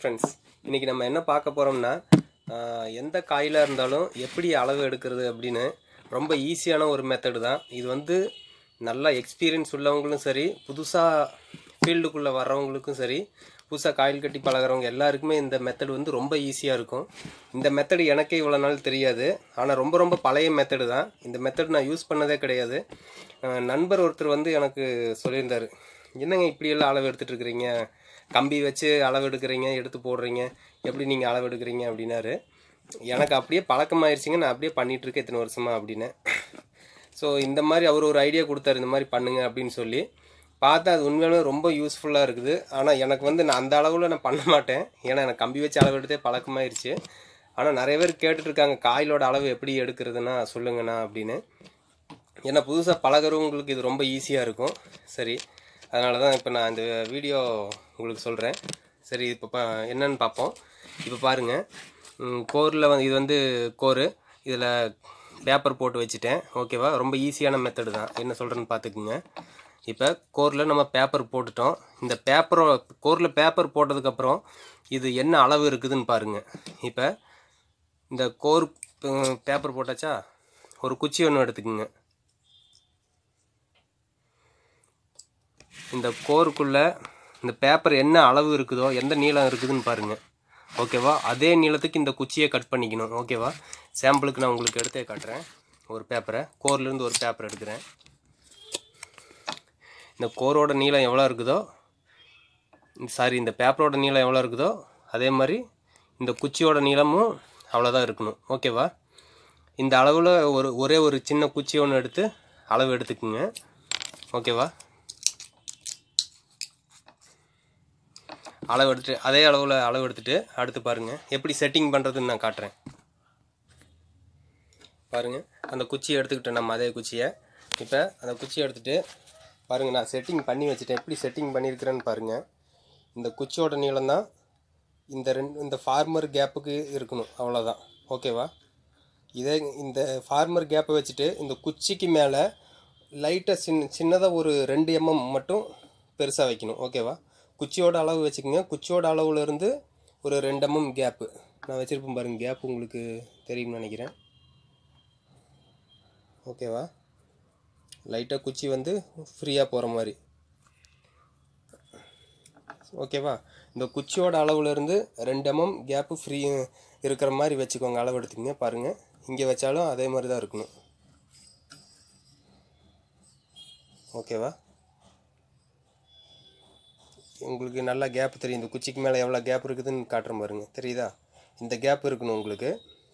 Friends இன்றைக்கி நம்ம என்ன பார்க்க போகிறோம்னா எந்த காயிலாக இருந்தாலும் எப்படி அளவு எடுக்கிறது அப்படின்னு ரொம்ப ஈஸியான ஒரு மெத்தடு தான் இது வந்து நல்லா எக்ஸ்பீரியன்ஸ் உள்ளவங்களும் சரி புதுசாக ஃபீல்டுக்குள்ளே வர்றவங்களுக்கும் சரி புதுசாக காயில் கட்டி பழகுறவங்க எல்லாருக்குமே இந்த மெத்தடு வந்து ரொம்ப ஈஸியாக இருக்கும் இந்த மெத்தடு எனக்கே இவ்வளோ நாள் தெரியாது ஆனால் ரொம்ப ரொம்ப பழைய மெத்தடு தான் இந்த மெத்தட் நான் யூஸ் பண்ணதே கிடையாது அஹ் நண்பர் ஒருத்தர் வந்து எனக்கு சொல்லியிருந்தார் என்னங்க இப்படியெல்லாம் அளவு எடுத்துகிட்டு இருக்கிறீங்க கம்பி வச்சு அளவு எடுக்கிறீங்க எடுத்து போடுறீங்க எப்படி நீங்கள் அளவு எடுக்கிறீங்க அப்படின்னாரு எனக்கு அப்படியே பழக்கமாயிருச்சுங்க நான் அப்படியே பண்ணிட்டு இருக்கேன் இத்தனை வருஷமா அப்படின்னு ஸோ இந்த மாதிரி அவர் ஒரு ஐடியா கொடுத்தாரு இந்த மாதிரி பண்ணுங்க அப்படின்னு சொல்லி பார்த்தா அது உண்மையாலுமே ரொம்ப யூஸ்ஃபுல்லாக இருக்குது ஆனால் எனக்கு வந்து நான் அந்த அளவில் நான் பண்ண மாட்டேன் ஏன்னா எனக்கு கம்பி வச்சு அளவு எடுத்தே பழக்கமாயிருச்சு ஆனால் நிறைய பேர் கேட்டுட்டு இருக்காங்க காயிலோட அளவு எப்படி எடுக்கிறதுனா சொல்லுங்கண்ணா அப்படின்னு ஏன்னா புதுசாக பழகுறவங்களுக்கு இது ரொம்ப ஈஸியாக இருக்கும் சரி அதனால தான் இப்போ நான் இந்த வீடியோ உங்களுக்கு சொல்கிறேன் சரி இப்போ பா என்னன்னு பார்ப்போம் இப்போ பாருங்கள் கோரில் வந்து இது வந்து கோரு இதில் பேப்பர் போட்டு வச்சுட்டேன் ஓகேவா ரொம்ப ஈஸியான மெத்தடு தான் என்ன சொல்கிறேன்னு பார்த்துக்குங்க இப்போ கோரில் நம்ம பேப்பர் போட்டுட்டோம் இந்த பேப்பரோ கோரில் பேப்பர் போட்டதுக்கப்புறம் இது என்ன அளவு இருக்குதுன்னு பாருங்கள் இப்போ இந்த கோர் பேப்பர் போட்டாச்சா ஒரு குச்சி ஒன்று எடுத்துக்குங்க இந்த கோருக்குள்ளே இந்த பேப்பர் என்ன அளவு இருக்குதோ எந்த நீளம் இருக்குதுன்னு பாருங்கள் ஓகேவா அதே நீளத்துக்கு இந்த குச்சியை கட் பண்ணிக்கணும் ஓகேவா சாம்பிளுக்கு நான் உங்களுக்கு எடுத்தே காட்டுறேன் ஒரு பேப்பரை கோர்லேருந்து ஒரு பேப்பர் எடுக்கிறேன் இந்த கோரோட நீளம் எவ்வளோ இருக்குதோ சாரி இந்த பேப்பரோட நீளம் எவ்வளோ இருக்குதோ அதே மாதிரி இந்த குச்சியோட நீளமும் அவ்வளோதான் இருக்கணும் ஓகேவா இந்த அளவில் ஒரு ஒரே ஒரு சின்ன குச்சி ஒன்று எடுத்து அளவு எடுத்துக்குங்க ஓகேவா அளவு எடுத்துட்டு அதே அளவில் அளவு எடுத்துட்டு அடுத்து பாருங்கள் எப்படி செட்டிங் பண்ணுறதுன்னு நான் காட்டுறேன் பாருங்கள் அந்த குச்சியை எடுத்துக்கிட்டேன் நம்ம அதே குச்சியை இப்போ அந்த குச்சியை எடுத்துகிட்டு பாருங்கள் நான் செட்டிங் பண்ணி வச்சுட்டேன் எப்படி செட்டிங் பண்ணியிருக்கிறேன்னு பாருங்கள் இந்த குச்சியோட நீளம் தான் இந்த ரெண்டு இந்த ஃபார்மர் கேப்புக்கு இருக்கணும் அவ்வளோதான் ஓகேவா இதே இந்த ஃபார்மர் கேப்பை வச்சுட்டு இந்த குச்சிக்கு மேலே லைட்டாக சின்ன சின்னதாக ஒரு ரெண்டு எம்எம் மட்டும் பெருசாக வைக்கணும் ஓகேவா குச்சியோட அளவு வச்சுக்கோங்க குச்சியோட அளவுல இருந்து ஒரு ரெண்டு எம்எம் கேப்பு நான் வச்சுருப்பேன் பாருங்க கேப் உங்களுக்கு தெரியும்னு நினைக்கிறேன் ஓகேவா லைட்டாக குச்சி வந்து ஃப்ரீயாக போகிற மாதிரி ஓகேவா இந்த குச்சியோட அளவுல இருந்து ரெண்டு எம்எம் கேப்பு ஃப்ரீ இருக்கிற மாதிரி வச்சுக்கோங்க அளவு எடுத்துக்கங்க பாருங்கள் இங்கே வச்சாலும் அதே மாதிரி தான் இருக்கணும் ஓகேவா உங்களுக்கு நல்லா கேப் தெரியும் இந்த குச்சிக்கு மேலே எவ்வளோ கேப் இருக்குதுன்னு காட்டுறேன் பாருங்க தெரியுதா இந்த கேப் இருக்கணும் உங்களுக்கு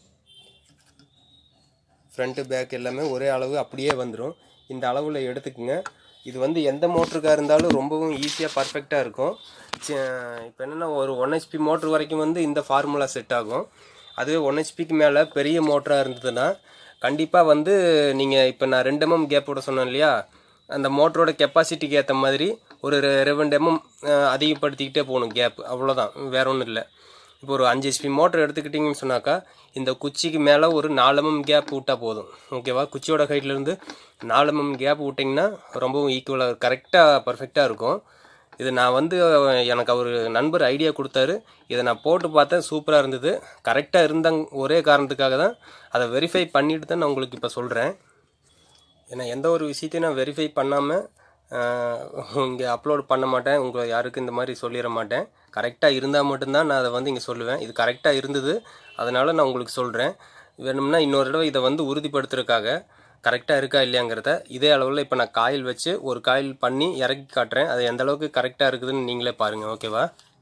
ஃப்ரண்ட்டு பேக் எல்லாமே ஒரே அளவு அப்படியே வந்துடும் இந்த அளவில் எடுத்துக்கோங்க இது வந்து எந்த மோட்டருக்காக இருந்தாலும் ரொம்பவும் ஈஸியாக பர்ஃபெக்டாக இருக்கும் இப்போ என்னென்னா ஒரு ஒன் ஹெச்பி மோட்ரு வரைக்கும் வந்து இந்த ஃபார்முலா செட் ஆகும் அதுவே ஒன் ஹெச்பிக்கு மேலே பெரிய மோட்டராக இருந்ததுன்னா கண்டிப்பாக வந்து நீங்கள் இப்போ நான் ரெண்டு எம்எம் கேப்போட சொன்னேன் இல்லையா அந்த மோட்டரோட கெப்பாசிட்டிக்கு ஏற்ற மாதிரி ஒரு ரெ- ரெண்டு எம்எம் அதிகப்படுத்திக்கிட்டே போகணும் கேப் அவ்வளோதான் வேற ஒன்றும் இல்லை இப்போ ஒரு அஞ்சு ஹெச்பி மோட்டர் எடுத்துக்கிட்டிங்கன்னு சொன்னாக்கா இந்த குச்சிக்கு மேலே ஒரு நாலு எம்எம் கேப் விட்டால் போதும் ஓகேவா குச்சியோட ஹைட்லேருந்து நாலு எம்எம் கேப் விட்டிங்கன்னா ரொம்பவும் ஈக்குவலாக கரெக்டாக பர்ஃபெக்டாக இருக்கும் இது நான் வந்து எனக்கு அவர் நண்பர் ஐடியா கொடுத்தாரு இதை நான் போட்டு பார்த்தேன் சூப்பராக இருந்தது கரெக்டாக இருந்தாங்க ஒரே காரணத்துக்காக தான் அதை வெரிஃபை பண்ணிட்டு தான் நான் உங்களுக்கு இப்போ சொல்கிறேன் ஏன்னா எந்த ஒரு விஷயத்தையும் நான் வெரிஃபை பண்ணாமல் இங்கே அப்லோட் பண்ண மாட்டேன் உங்களை யாருக்கும் இந்த மாதிரி சொல்லிட மாட்டேன் கரெக்டாக இருந்தால் மட்டும்தான் நான் அதை வந்து இங்கே சொல்லுவேன் இது கரெக்டாக இருந்தது அதனால் நான் உங்களுக்கு சொல்கிறேன் வேணும்னா இன்னொரு தடவை இதை வந்து உறுதிப்படுத்துறதுக்காக கரெக்டாக இருக்கா இல்லையாங்கிறத இதே அளவில் இப்போ நான் காயில் வச்சு ஒரு காயில் பண்ணி இறக்கி காட்டுறேன் அது எந்த அளவுக்கு கரெக்டாக இருக்குதுன்னு நீங்களே பாருங்கள் ஓகேவா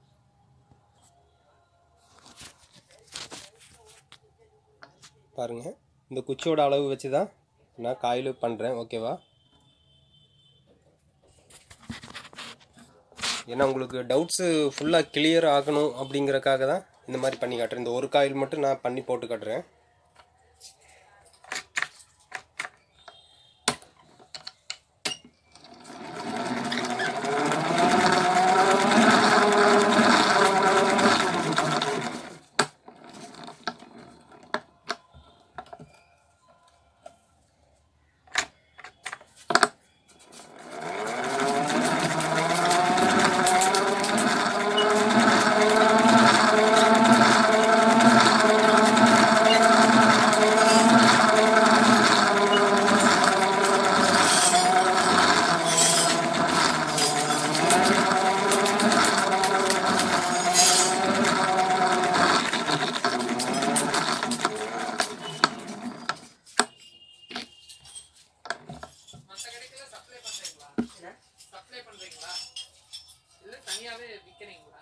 பாருங்கள் இந்த குச்சியோட அளவு வச்சு தான் நான் காயில் பண்ணுறேன் ஓகேவா ஏன்னா உங்களுக்கு டவுட்ஸு ஃபுல்லாக கிளியர் ஆகணும் அப்படிங்கறக்காக தான் இந்த மாதிரி பண்ணி காட்டுறேன் இந்த ஒரு காயில் மட்டும் நான் பண்ணி போட்டு காட்டுறேன் தனியாவே விக்கிறீங்களா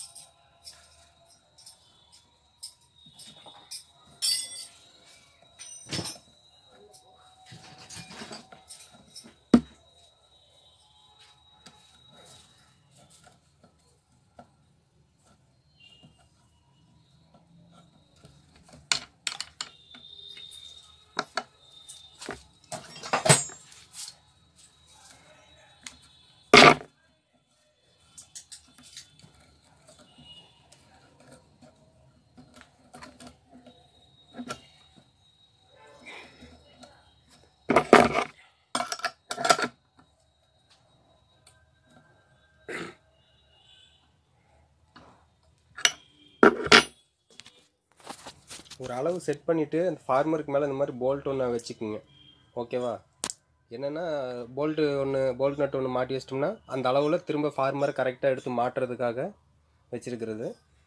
ஒரு அளவு செட் பண்ணிவிட்டு அந்த ஃபார்மருக்கு மேலே இந்த மாதிரி போல்ட் ஒன்று வச்சுக்குங்க ஓகேவா என்னென்னா போல்ட்டு ஒன்று போல்ட் நட் ஒன்று மாட்டி வச்சிட்டோம்னா அந்த அளவில் திரும்ப ஃபார்மரை கரெக்டாக எடுத்து மாட்டுறதுக்காக வச்சிருக்கிறது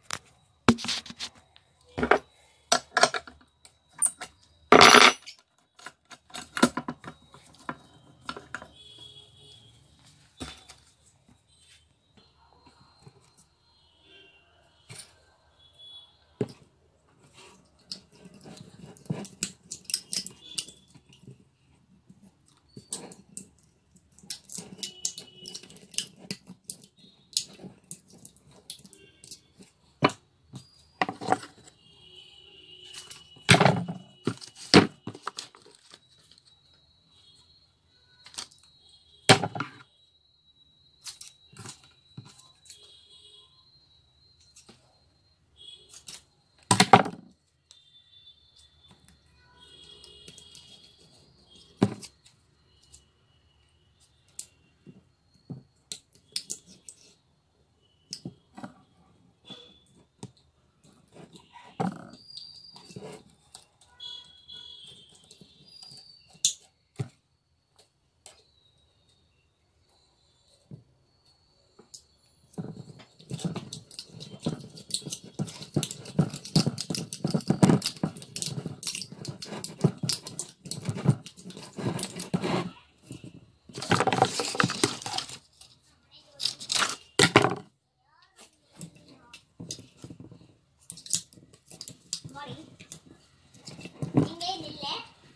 Morning. இங்கே நில்லு.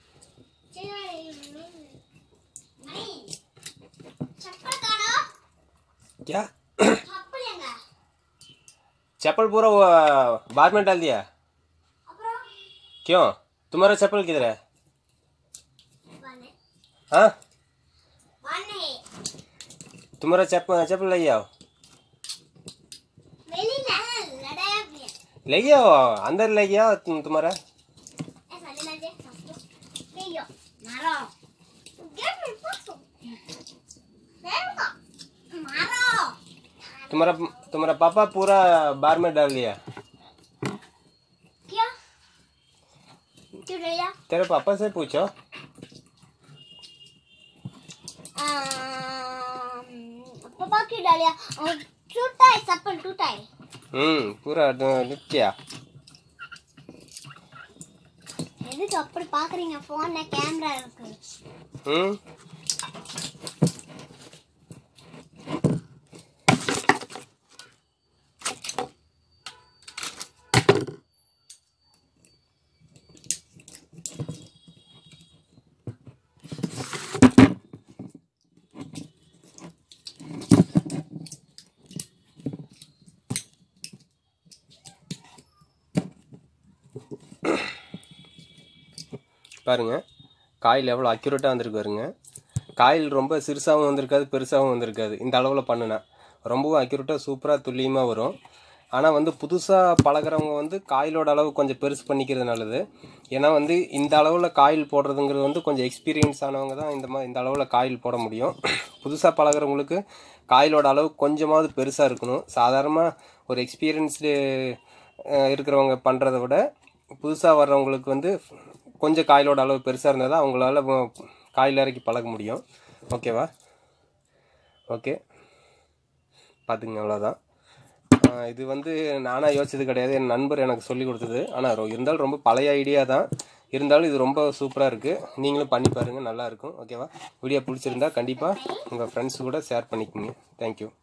சரி, மணி. चप्पल काढो. क्या चप्पल எங்க? चप्पल पूरा वो बाद में डाल दिया அப்புறம் क्यों तुम्हारा चप्पल किधर है வானே. हाँ வானே. तुम्हारा चप्पल चप्पल ले आओ வெளியில லடாயா பிய. ले आओ अंदर ले आओ तुम तुम्हारा ஏ சல்லில ஜே. ஐயோ. மரம். Get me passo. வேணுமா? மரம். तुम्हारा तुम्हारा पापा पूरा बार में डाल दिया क्या? क्यों डरिया? तेरे पापा से पूछो अम्म, पापा क्यों डालिया और टूटा है चप्पल टूटा है हम्म पूरा लिख किया எதுக்கு அப்படி பாக்குறீங்க போன்ல கேமரா இருக்கு हम्म பாருங்க காயில் எவ்வளோ அக்யூரேட்டாக வந்திருக்கு பாருங்க காயில் ரொம்ப சிறுசாகவும் வந்திருக்காது பெருசாகவும் வந்திருக்காது இந்த அளவில் பண்ணுனா ரொம்பவும் அக்யூரேட்டாக சூப்பராக துல்லியமாக வரும் ஆனால் வந்து புதுசாக பழகுறவங்க வந்து காயிலோட அளவு கொஞ்சம் பெருசு பண்ணிக்கிறது நல்லது ஏன்னா வந்து இந்த அளவில் காயில் போடுறதுங்கிறது வந்து கொஞ்சம் எக்ஸ்பீரியன்ஸ் ஆனவங்க தான் இந்த மாதிரி இந்த அளவில் காயில் போட முடியும் புதுசாக பழகுறவங்களுக்கு காயிலோட அளவு கொஞ்சமாவது பெருசாக இருக்கணும் சாதாரணமாக ஒரு எக்ஸ்பீரியன்ஸ்டு இருக்கிறவங்க பண்ணுறத விட புதுசாக வர்றவங்களுக்கு வந்து கொஞ்சம் காயிலோட அளவு பெருசாக இருந்தால் தான் அவங்களால வ- காயில் இறக்கி பழக முடியும் ஓகேவா ஓகே பார்த்துங்க அவ்வளோதான் ஆஹ் இது வந்து நானாக யோசிச்சது கிடையாது என் நண்பர் எனக்கு சொல்லி கொடுத்தது ஆனால் இருந்தாலும் ரொம்ப பழைய ஐடியா தான் இருந்தாலும் இது ரொம்ப சூப்பராக இருக்குது நீங்களும் பண்ணி பாருங்கள் நல்லாயிருக்கும் ஓகேவா வீடியோ பிடிச்சிருந்தா கண்டிப்பாக உங்கள் ஃப்ரெண்ட்ஸ் கூட ஷேர் பண்ணிக்கோங்க தேங்க்யூ